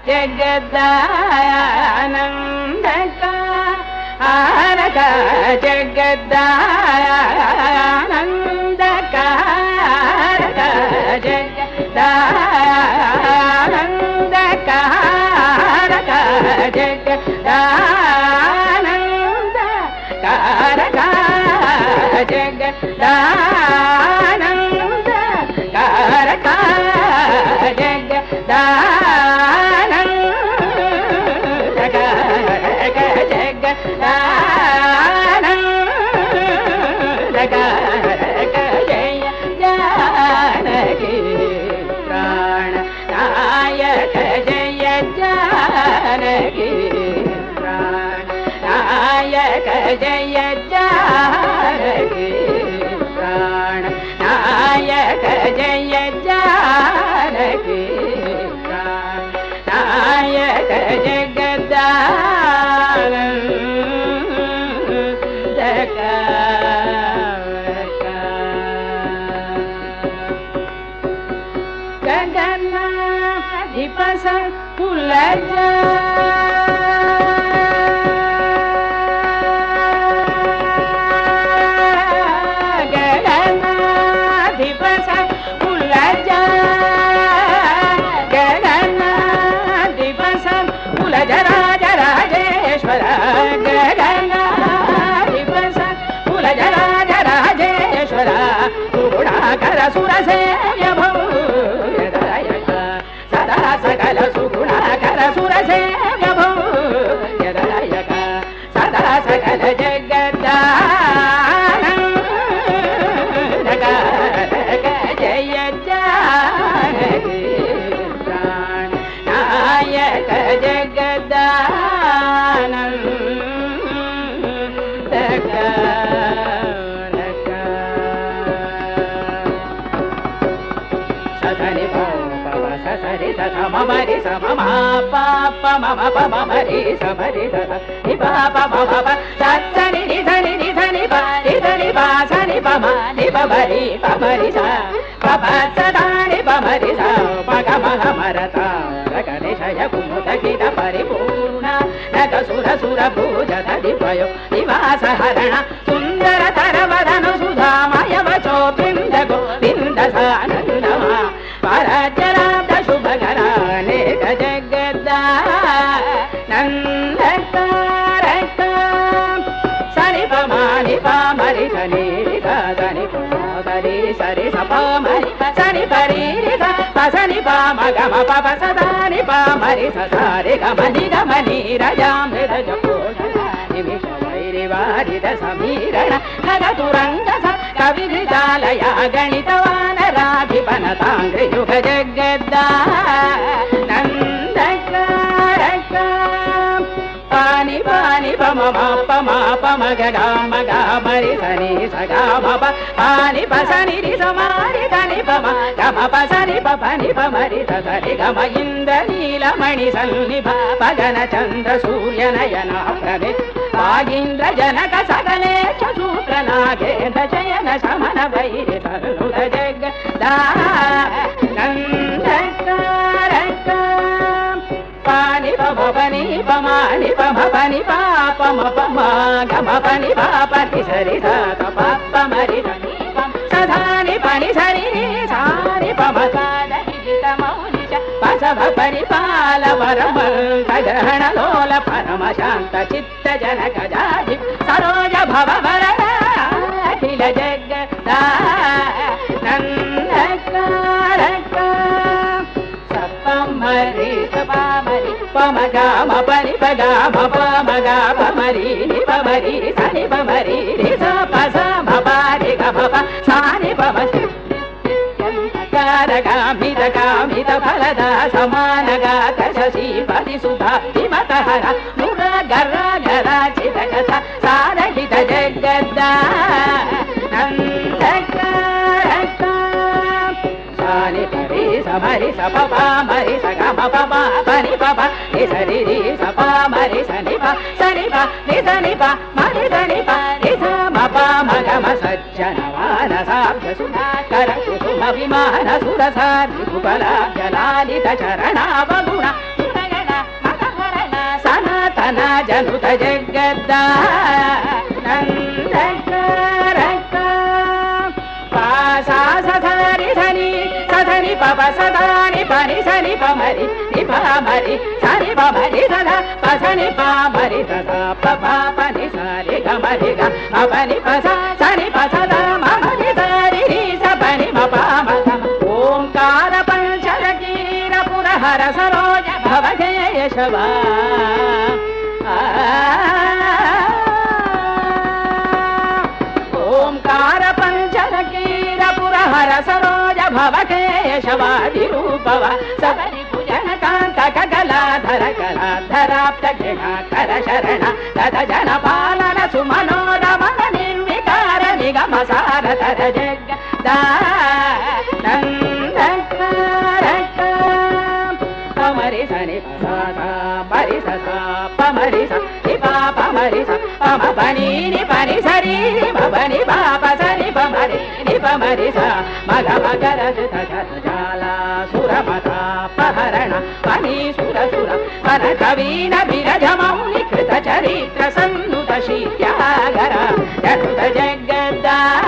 జగదానందకారక జగదానందకారక జగదానందకారక జగదానందకారక జగదానందకారక జగదానందకారక జగదానందకారక జయ జానకి ప్రాణ నాయక జయ జానకి ప్రాణ నాయక జయ జానకి ప్రాణ నాయక జయ జానకి ప్రాణ నాయక జగదానందక గగనాధిపస కులజ గగనాధిపస కులజ గగనాధిపస కులజ రాజ రాజేశ్వర గగనాధిపస కులజ రాజ రాజేశ్వర గుణాకర సురసేయ భూయదయక సదా సకల సుగుణాకర సురసేయ భూయదయక సదా సకల జగదానందక జయ జానకి ప్రాణ నాయక జగదానందక ససరి పమ ససరి సస మమరి సమ పాప మమ పమ మరి సమరి సస ని పాప మమ ప సని ని ధని ని ధని ప ని ధని ప సని పమ ని పమరి పమరి స పమ సదాని పమరి స పగ మగ మరత రగనిషయ కుముదకిత పరిపూర్ణ నగ సుర సుర భూజ దిపయో నివాస హరణ సుందర తరవదను సుధామయ వచో బృంద గోవింద సానందమ పరచరాబ్ద శుభకర నేక జగద్దా నందకారక సరి పమాని పామరి సని సని సరి సరి సపమరి సని పరి పసని పామ గమ పప సదాని పామరి ససారి గమని గమని రజామృత జపోషణ నిమిష వైరివారిద సమీరణ ఖగతురంగ స కవిఘృతాలయ గణితవానరాధిపన తాంగ్రయుగ జగద్దా నందకారక పాని పాని పమ పమ పమ గగా మగా మరి సని సగా మప పాని పసని రి సమారి దని పమ గమ పసని పని పమరి సరి గమ ఇంద్ర నీలమణి సన్నిభ పగన చంద్ర సూర్య నయన ప్రమే వాగీంద్ర జనక సకలే సూత్ర నాగేంద్ర జయన శమన వైరి తరుణ జగ దా నందకారక పాని పమ పని పమాని పమ పని పాపమ పమ గమ పని పాపని సరి సాత పాప మరి సధాని పని సరి సాని పమ పసభ పరిపాల వరమంత లోల పరమ శాంత చిత్త జనక జాజి సరోజ భవ వరద అఖిల జగదా నందకారక సపమరి సపమరి పమగామ పరి పగామ పమగా పమరి ని పమరి సని పమరి రి స పస మపారి గమ ప సాని పమ కారగామిత కామిత ఫలద సమానగాత శశి పది సుధా విమత హర నుర గర్ర గర చిత కథ సారహిత జగద్దా నందకారక సాని పరి సమరి సప మరి సగ మప పని పప ని సరి రి సప మరి సని ప సని ప ని సని ప మరి సని ప ని స మప మగమ సజ్జన మానసాభ్య సుధాకర కుసుమ విమాన సురసారి కుబల జలాలిత చరణావగుణ నందన జనుత జగద్ద నందకారక పాసా సధరి ధని సధని పప సదాని పని సని పమరి ని పమరి సని పమరి సద పసని పమరి సద పప పని సరి గమరి గ అపని పస సని పసద మమరి సరి ని సపని మప మగ ఓంకార పంచరకీర పురహర సరోజ భవజయ శవా ఓంకార పంచరకీర పురహర సరోజ భవ కేశవాది రూపవ సదరి భుజన కాంత కగలాధర కళాధరాప్త గిణాకర శరణ తద జన పాలన సుమనోరమణ నిర్వికార నిగమ సారధర జగ పమరి సని పరి స పమరి స ని పా పమరి స పమ పని ని పని సరి ని పని పాప సరి పమరి ని పమరి స మగ మగర జత జత జాల సురమత పహరణ పని సుర సుర పర కవీన విరజ మౌని కృత చరిత్ర సన్నుత శీత్యాగర జనుత జగద్ద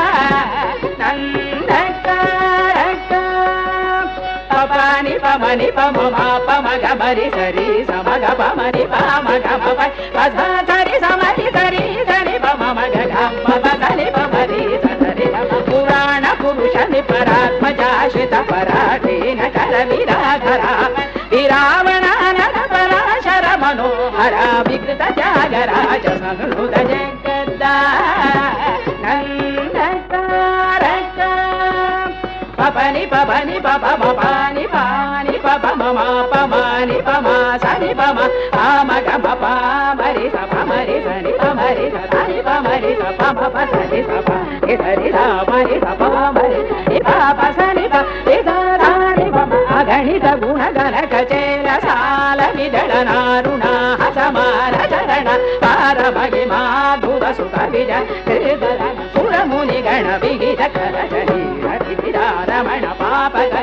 నందకారక పని పమని పమ పమగ మరి సరి సమగ పమని పమగ పమ పధ సరి సమరి సరి సరి పమ మగ గమ పదని పమరి సరి పురాణ పురుష నిపరాత్మజాశ్రిత పరాధీన కర విరాధర విరావణానన పరాశర మనోహర వికృత త్యాగరాజ సంహృత జగద్ద నందకారక పపని పపని పప పాని పాని పప మమ పమాని పమ సని పమ పామ గమ పామరి స పమరి సని పమరి సని పమరి స పమ పసని స ప సరి రామరి స పమరి ని పాప సని ప నిదాని పమ అగణిత గుణ గణ కచేల సాల విదళ నారుణ సమాన చరణ పార మహిమా ధుర సుఖ విజ హృదయ సురముని గణ విహిత కర శరీర రమణ పాప